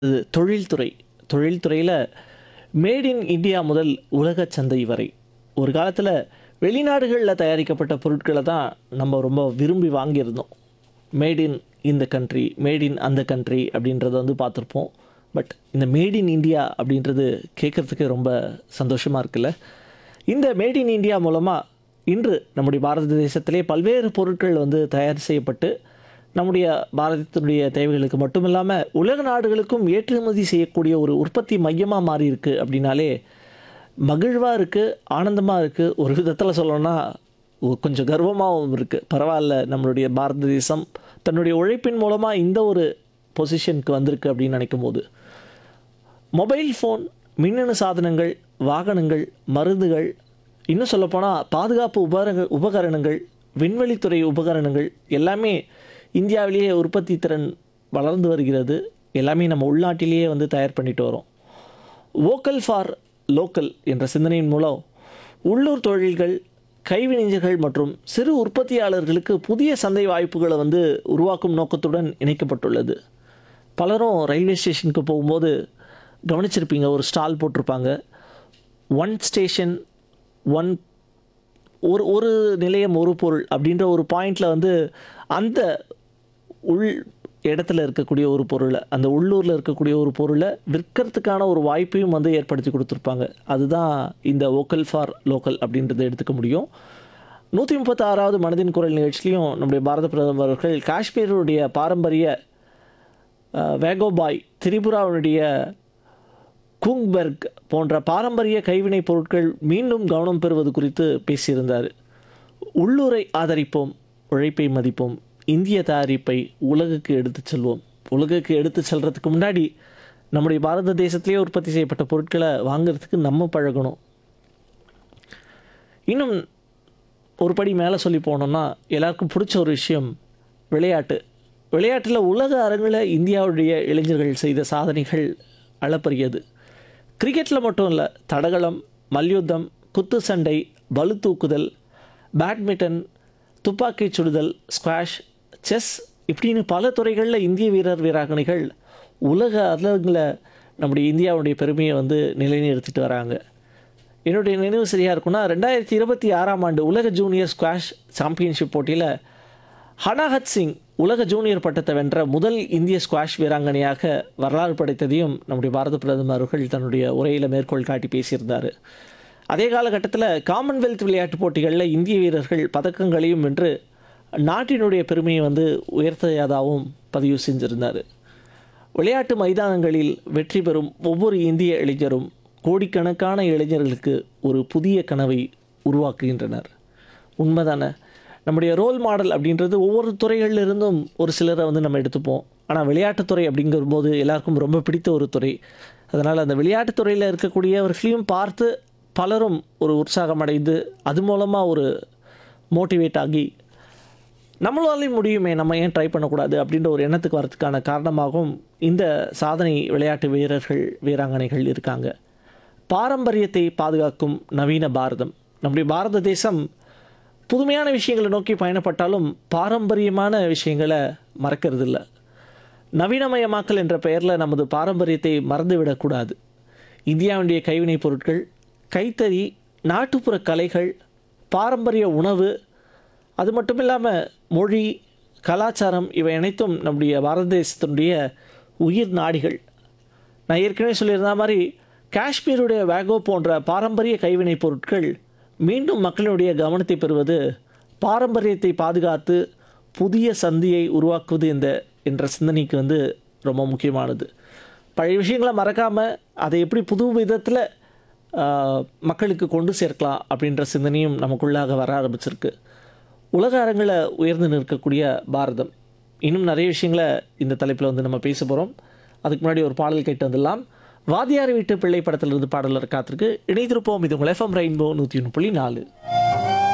இது தொழில்துறை தொழில்துறையில் மேட் இன் இந்தியா முதல் உலக சந்தை வரை ஒரு காலத்தில் வெளிநாடுகளில் தயாரிக்கப்பட்ட பொருட்களை தான் நம்ம ரொம்ப விரும்பி வாங்கியிருந்தோம் மேட் இன் இந்த கண்ட்ரி மேட் இன் அந்த கண்ட்ரி அப்படின்றத வந்து பார்த்துருப்போம் பட் இந்த மேட் இன் இந்தியா அப்படின்றது கேட்குறதுக்கு ரொம்ப சந்தோஷமாக இருக்குல்ல இந்த மேட் இன் இந்தியா மூலமாக இன்று நம்முடைய பாரத தேசத்திலே பல்வேறு பொருட்கள் வந்து தயார் செய்யப்பட்டு நம்முடைய பாரதத்தினுடைய தேவைகளுக்கு மட்டும் இல்லாமல் உலக நாடுகளுக்கும் ஏற்றுமதி செய்யக்கூடிய ஒரு உற்பத்தி மையமாக மாறி இருக்கு அப்படின்னாலே மகிழ்வாக இருக்குது ஆனந்தமாக இருக்குது ஒரு விதத்தில் சொல்லணும்னா ஒ- கொஞ்சம் கர்வமாகவும் இருக்குது பரவாயில்ல நம்மளுடைய பாரத தேசம் தன்னுடைய உழைப்பின் மூலமாக இந்த ஒரு பொசிஷனுக்கு வந்திருக்கு அப்படின்னு நினைக்கும் போது மொபைல் ஃபோன் மின்னணு சாதனங்கள் வாகனங்கள் மருந்துகள் இன்னும் சொல்லப்போனால் பாதுகாப்பு உபகரணங்கள் உபகரணங்கள் விண்வெளித்துறை உபகரணங்கள் எல்லாமே இந்தியாவிலேயே உற்பத்தி திறன் வளர்ந்து வருகிறது எல்லாமே நம்ம உள்நாட்டிலேயே வந்து தயார் பண்ணிட்டு வரோம் வோக்கல் ஃபார் லோக்கல் என்ற சிந்தனையின் மூலம் உள்ளூர் தொழில்கள் கைவினைஞர்கள் மற்றும் சிறு உற்பத்தியாளர்களுக்கு புதிய சந்தை வாய்ப்புகளை வந்து உருவாக்கும் நோக்கத்துடன் இணைக்கப்பட்டுள்ளது பலரும் ரயில்வே ஸ்டேஷனுக்கு போகும்போது கவனிச்சிருப்பீங்க ஒரு ஸ்டால் போட்டிருப்பாங்க ஒன் ஸ்டேஷன் ஒன் ஒரு ஒரு நிலையம் ஒரு பொருள் அப்படின்ற ஒரு பாயிண்டில் வந்து அந்த உள் இடத்துல இருக்கக்கூடிய ஒரு பொருளை அந்த உள்ளூரில் இருக்கக்கூடிய ஒரு பொருளை விற்கிறதுக்கான ஒரு வாய்ப்பையும் வந்து ஏற்படுத்தி கொடுத்துருப்பாங்க அதுதான் இந்த வோக்கல் ஃபார் லோக்கல் அப்படின்றத எடுத்துக்க முடியும் நூற்றி முப்பத்தாறாவது மனதின் குரல் நிகழ்ச்சிலையும் நம்முடைய பாரத பிரதமர் அவர்கள் காஷ்மீருடைய பாரம்பரிய அஹ், வேகோபாய் திரிபுராவுடைய குங்பெர்க் போன்ற பாரம்பரிய கைவினைப் பொருட்கள் மீண்டும் கவனம் பெறுவது குறித்து பேசியிருந்தார் உள்ளூரை ஆதரிப்போம் உழைப்பை மதிப்போம் இந்திய தயாரிப்பை உலகுக்கு எடுத்துச் செல்வோம் உலகுக்கு எடுத்துச் செல்றதுக்கு முன்னாடி நம்முடைய பாரத தேசத்திலேயே உற்பத்தி செய்யப்பட்ட பொருட்களை வாங்குறதுக்கு நம்ம பழகணும் இன்னும் ஒரு படி மேலே சொல்லி போனோம்னா எல்லாருக்கும் பிடிச்ச ஒரு விஷயம் விளையாட்டு விளையாட்டில் உலக அரங்கில் இந்தியாவுடைய இளைஞர்கள் செய்த சாதனைகள் அளப்பரியது கிரிக்கெட்டில் மட்டும் இல்லை தடகளம் மல்யுத்தம் குத்து சண்டை பளு தூக்குதல் பேட்மிண்டன் துப்பாக்கிச் சுடுதல் ஸ்குவாஷ் செஸ் இப்படின்னு பல துறைகளில் இந்திய வீரர் வீராங்கனைகள் உலக அரங்கில் நம்முடைய இந்தியாவுடைய பெருமையை வந்து நிலைநிறுத்திட்டு வராங்க என்னுடைய நினைவு சரியாக இருக்குன்னா ரெண்டாயிரத்தி இருபத்தி ஆறாம் ஆண்டு உலக ஜூனியர் ஸ்குவாஷ் சாம்பியன்ஷிப் போட்டியில் ஹனாஹத் சிங் உலக ஜூனியர் பட்டத்தை வென்ற முதல் இந்திய ஸ்குவாஷ் வீராங்கனையாக வரலாறு படைத்ததையும் நம்முடைய பாரத பிரதமர் அவர்கள் தன்னுடைய உரையில் மேற்கோள் காட்டி பேசியிருந்தார் அதே காலகட்டத்தில் காமன்வெல்த் விளையாட்டுப் போட்டிகளில் இந்திய வீரர்கள் பதக்கங்களையும் வென்று நாட்டினுடைய பெருமையை வந்து உயர்த்தியதாகவும் பதிவு செஞ்சிருந்தார் விளையாட்டு மைதானங்களில் வெற்றி பெறும் ஒவ்வொரு இந்திய இளைஞரும் கோடிக்கணக்கான இளைஞர்களுக்கு ஒரு புதிய கனவை உருவாக்குகின்றனர் உண்மைதானே நம்முடைய ரோல் மாடல் அப்படின்றது ஒவ்வொரு துறைகளில் இருந்தும் ஒரு சிலரை வந்து நம்ம எடுத்துப்போம் ஆனால் விளையாட்டுத்துறை அப்படிங்கும்போது எல்லாருக்கும் ரொம்ப பிடித்த ஒரு துறை அதனால் அந்த விளையாட்டுத் துறையில் இருக்கக்கூடியவர்களையும் பார்த்து பலரும் ஒரு உற்சாகம் அடைந்து அது மூலமாக ஒரு மோட்டிவேட் ஆகி நம்மளாலையும் முடியுமே நம்ம ஏன் ட்ரை பண்ணக்கூடாது அப்படின்ற ஒரு எண்ணத்துக்கு வரதுக்கான காரணமாகவும் இந்த சாதனை விளையாட்டு வீரர்கள் வீராங்கனைகள் இருக்காங்க பாரம்பரியத்தை பாதுகாக்கும் நவீன பாரதம் நம்முடைய பாரத தேசம் புதுமையான விஷயங்களை நோக்கி பயணப்பட்டாலும் பாரம்பரியமான விஷயங்களை மறக்கிறது இல்லை நவீனமயமாக்கல் என்ற பெயரில் நமது பாரம்பரியத்தை மறந்துவிடக்கூடாது இந்தியாவுடைய கைவினைப் பொருட்கள் கைத்தறி நாட்டுப்புற கலைகள் பாரம்பரிய உணவு அது மட்டும் இல்லாமல் மொழி கலாச்சாரம் இவை அனைத்தும் நம்முடைய பாரத தேசத்தினுடைய உயிர் நாடிகள் நான் ஏற்கனவே சொல்லியிருந்த மாதிரி காஷ்மீருடைய வேகோ போன்ற பாரம்பரிய கைவினைப் பொருட்கள் மீண்டும் மக்களுடைய கவனத்தை பெறுவது பாரம்பரியத்தை பாதுகாத்து புதிய சந்தியை உருவாக்குவது இந்த என்ற சிந்தனைக்கு வந்து ரொம்ப முக்கியமானது பழைய விஷயங்களை மறக்காமல் அதை எப்படி புது விதத்தில் மக்களுக்கு கொண்டு சேர்க்கலாம் அப்படின்ற சிந்தனையும் நமக்குள்ளாக வர ஆரம்பிச்சிருக்கு உலக அரங்கில் உயர்ந்து நிற்கக்கூடிய பாரதம் இன்னும் நிறைய விஷயங்களை இந்த தலைப்பில் வந்து நம்ம பேச போகிறோம் அதுக்கு முன்னாடி ஒரு பாடல் கேட்டு வந்துடலாம் வாதியார் வீட்டு பிள்ளை படத்திலிருந்து பாடலர் காத்திருக்கு இணைந்திருப்போம் இது உங்கள் எஃப்எம் ரெயின்போ நூற்றி ஒன்று புள்ளி நாலு